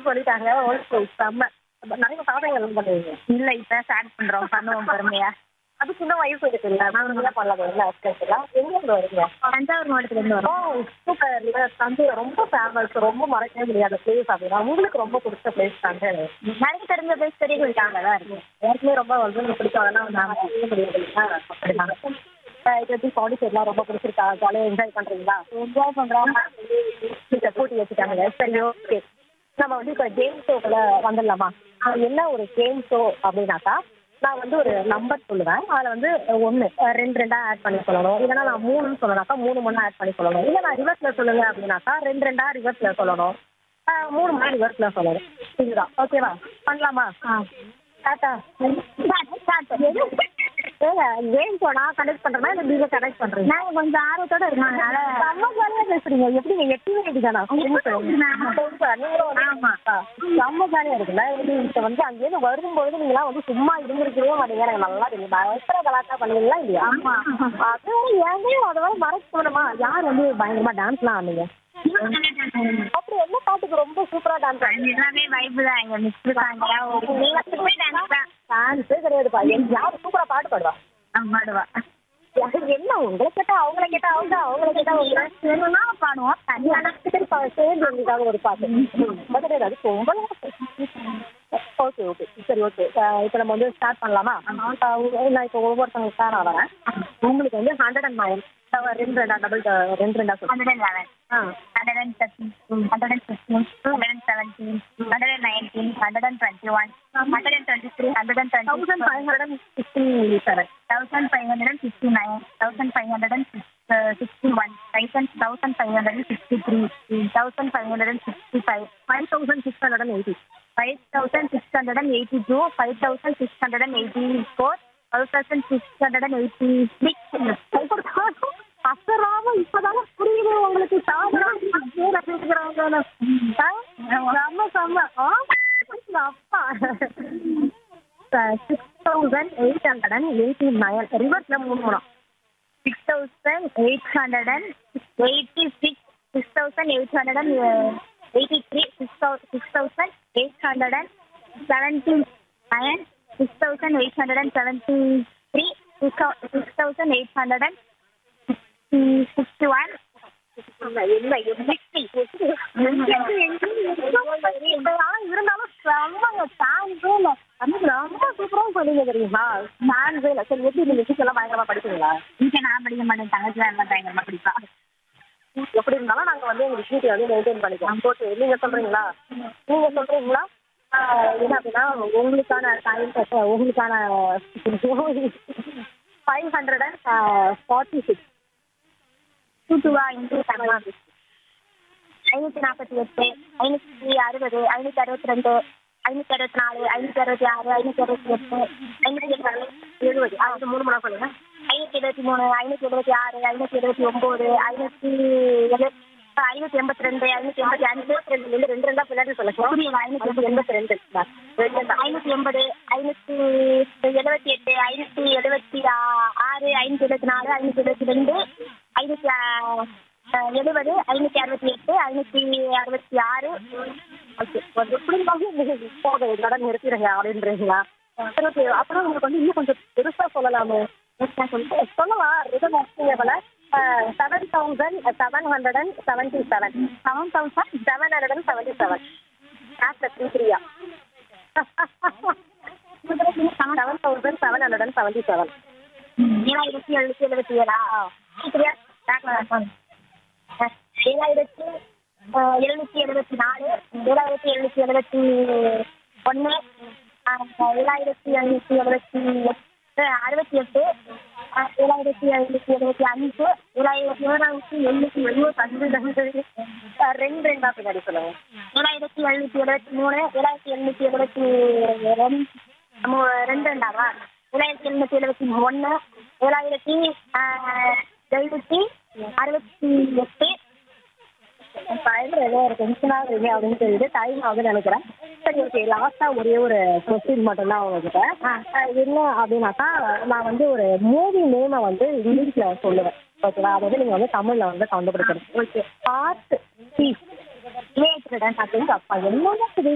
சொல்லிட்டாங்க ஓகே செம்ம நிறைய சாதனைகள் பண்ணுவீங்க இல்ல இப்ப ஸ்டார்ட் பண்றோம் பண்ணுவோம் பொறுமையா அது சின்ன வயசு இருக்குல்ல நான் என்ன பண்ணலாம் என்ன எல்லாம் எங்க இருந்து வரீங்க தஞ்சாவூர் மாவட்டத்துல இருந்து ஓ வரோம் சூப்பர் தஞ்சை ரொம்ப ஃபேமஸ் ரொம்ப மறக்கவே முடியாத பிளேஸ் அப்படின்னா உங்களுக்கு ரொம்ப பிடிச்ச பிளேஸ் தஞ்சை நிறைய தெரிஞ்ச பேர் பெரியவங்க தான் இருக்கு ஏற்கனவே ரொம்ப வந்து எனக்கு பிடிக்கும் அதெல்லாம் நான் செய்ய முடியாது அப்படிதான் இது எப்படி பாண்டிச்சேரிலாம் ரொம்ப பிடிச்சிருக்கா ஜாலியாக என்ஜாய் பண்றீங்களா என்ஜாய் பண்றோம் வீட்டை பூட்டி வச்சுட்டாங்க சரி ஓகே நம்ம வந்து இப்போ கேம் ஷோக்குள்ள வந்துடலாமா அது என்ன ஒரு கேம் ஷோ அப்படின்னாக்கா நான் வந்து ஒரு நம்பர் சொல்லுவேன் அதில் வந்து ஒன்று ரெண்டு ரெண்டா ஆட் பண்ணி சொல்லணும் இல்லைன்னா நான் மூணுன்னு சொல்லணும்னாக்கா மூணு மூணா ஆட் பண்ணி சொல்லணும் இல்லை நான் ரிவர்ஸில் சொல்லுங்க அப்படின்னாக்கா ரெண்டு ரெண்டா ரிவர்ஸில் சொல்லணும் ஆஹ் மூணு மூணு ரிவர்ஸில் சொல்லணும் இதுதான் ஓகேவா பண்ணலாமா டாட்டா ஏங்க கேம் ஷோ நான் கனெக்ட் பண்ணுறேன்னா இல்லை நீங்கள் கனெக்ட் பண்ணுறீங்க நாங்க கொஞ்சம் ஆர்வத்தோட இருக்கோம் அதனால செம்ம ஜாலியா பேசுறீங்க எப்படிங்க எட்டு வேண்டி தானா ஆமா செம்ம ஜாலியா இருக்குல்ல இது இப்ப வந்து அங்கேயிருந்து வரும்பொழுது நீங்களாம் வந்து சும்மா இருந்திருக்கவே மாட்டீங்க எனக்கு நல்லா தெரியும் பயங்கர கலாட்டா பண்ணுவீங்களா இல்லையா ஆமா. அது ஏங்க அதை வர மறக்க போனோமா யார் வந்து பயங்கரமா டான்ஸ்லாம் ஆனீங்க அப்படி என்ன பாட்டுக்கு ரொம்ப சூப்பரா டான்ஸ் ஆனீங்க எல்லாமே வைப்பு தான் இங்க மிக்ஸ் தாங்க எல்லாத்துக்குமே டான்ஸ் தான் டான்ஸே கிடையாதுப்பா எனக்கு யார் சூப்பரா பாட்டு பாடுவா ஆ, பாடுவா யாரு என்ன உங்களை கேட்டா அவங்கள கேட்டா அவங்க அவங்கள கேட்டா உங்களை வேணும்னா பாடுவோம் தனியாக சேர்ந்து எங்களுக்காக ஒரு பாட்டு அது கிடையாது அது ரொம்ப ஓகே ஓகே சரி ஓகே இப்போ நம்ம வந்து ஸ்டார்ட் பண்ணலாமா அஹ் உங்க- நான் இப்போ ஒவ்வொருத்தவங்க நான் வரேன் உங்களுக்கு வந்து ஹண்ட்ரட் அண்ட் நைன் ரெண்டு ரெண்டா டபுள் ரெண்டு ரெண்டா சொல்லுங்க ஹண்ட்ரட் அண்ட் லெவன் ஆ hundred and thirteen hundred and fifteen hundred and seventeen hundred and nineteen hundred and twenty one hundred and twenty three hundred and thousand twenty five hundred and fifty seven thousand five hundred and fifty nine thousand five hundred and sixty one thousand thousand five hundred and sixty three thousand five hundred and sixty five five thousand six hundred and eighty five thousand six hundred and eighty two five thousand six hundred and eighty four five thousand six hundred and eighty six அசராம இப்பதானே புரியுது உங்களுக்கு சாதனா பேசுகிறாங்க செம்ம செம்ம ஆ, அப்பா six thousand eight hundred and eighty nine ரிவர்ஸ்ல மூணு மூணு six thousand eight hundred and eighty six six thousand eight hundred and eighty three six thou six thousand eight hundred and seventy nine six thousand eight hundred and seventy three six six thousand eight hundred and sixty one என்ன sixty இருந்தாலும் செம்மங்க சான்ஸே இல்லை அன்னைக்கு ரொம்ப சூப்பரா சொன்னீங்க தெரியுமா சான்ஸே இல்லை சரி எப்படி நீங்க மியூசிக் எல்லாம் பயங்கரமா படிப்பீங்களா இங்கே நான் படிக்க மாட்டேன் தங்கச்சி தான் எல்லாம் பயங்கரமாக படிப்பா எப்படி இருந்தாலும் நாங்க வந்து எங்க விஷயத்தை வந்து மெயின்டைன் பண்ணிக்கலாம் ஓகே நீங்க சொல்றீங்களா நீங்க சொல்றீங்களா ஆஹ் என்ன அப்படின்னா உங்களுக்கான டைம் உங்களுக்கான five hundred and forty six two டூவா இன்டூ செவன் ஐநூற்றி நாற்பத்தி எட்டு ஐநூற்றி அறுபது ஐநூற்றி அறுபத்தி ரெண்டு ஐநூற்றி அறுபத்தி நாலு ஐநூற்றி அறுபத்தி ஆறு ஐநூற்றி அறுபத்தி எட்டு ஐநூற்றி எழுபது எழுபது அது மூணு மணி சொல்லுங்க ஐநூற்றி எழுபத்தி மூணு ஐநூற்றி எழுபத்தி ஆறு ஐநூற்றி எழுபத்தி ஒம்பது ஐநூற்றி எழு ஐநூற்றி எண்பத்தி ரெண்டு ஐநூற்றி எண்பத்தி அஞ்சு ரெண்டு ரெண்டு ரெண்டு ரெண்டா பின்னாடி சொல்லுங்க புரியல ஐநூற்றி ஐநூத்தி எண்பத்தி ரெண்டு ரெண்டு தான் ஐநூற்றி எண்பது ஐநூற்றி எழுபத்தி எட்டு ஐநூற்றி எழுபத்தி ஆறு ஐநூற்றி எழுபத்தி நாலு ஐநூற்றி எழுபத்தி ரெண்டு ஐநூற்றி எழுபது ஐநூற்றி அறுபத்தி எட்டு ஐநூற்றி அறுபத்தி ஆறு ஓகே எப்படி இருந்தாலும் போதும் இதோட நிறுத்திடுங்க அப்படின்றீங்களா சரி ஓகே அப்புறம் உங்களுக்கு வந்து இன்னும் கொஞ்சம் பெருசா சொல்லலாமே சொல்லலாம் rhythm of seven thousand seven hundred and seventy seven seven thousand seven hundred and seventy seven after three த்ரீயா seven thousand seven hundred and seventy seven ஏழாயிரத்தி எழுநூற்றி எழுபத்தி ஏழா சரியா ஏழாயிரத்தி எழுநூற்றி எழுபத்தி நாலு ஏழாயிரத்தி எழுநூற்றி எழுபத்தி ஒன்று ஏழாயிரத்தி எழுநூற்றி எழுபத்தி எட்டு அறுபத்தி எட்டு ஏழாயிரத்தி எழுநூற்றி எழுபத்தி அஞ்சு ஏழாயிரத்தி ஏழாயிரத்தி எழுநூற்றி எழுபத்தி அஞ்சு ரெண்டு ரெண்டா பின்னாடி சொல்லுங்க ஏழாயிரத்தி எழுநூற்றி எழுபத்தி மூணு ஏழாயிரத்தி எழுநூற்றி எழுபத்தி ரெண்டு மூ- ரெண்டு ரெண்டாவா ஏழாயிரத்தி எழுநூற்றி எழுபத்தி ஒன்று ஏழாயிரத்தி எழுநூற்றி அறுபத்தி எட்டு பயங்கர ஏதோ ஒரு டென்ஷனாக இருக்கு அப்படின்னு சொல்லிட்டு டைம் ஆகுதுன்னு நினைக்கிறேன் சரி ஓகே லாஸ்ட்டாக ஒரே ஒரு கொஸ்டின் மட்டும்தான் உங்ககிட்ட அஹ் என்ன அப்படின்னாக்கா நான் வந்து ஒரு மூவி நேமை வந்து இங்கிலீஷில் சொல்லுவேன் ஓகேவா அதை வந்து நீங்கள் வந்து தமிழில் வந்து கண்டுபிடிக்கணும் ஓகே பார்ட் பீஸ் அப்படின்னு அப்பா என்னங்க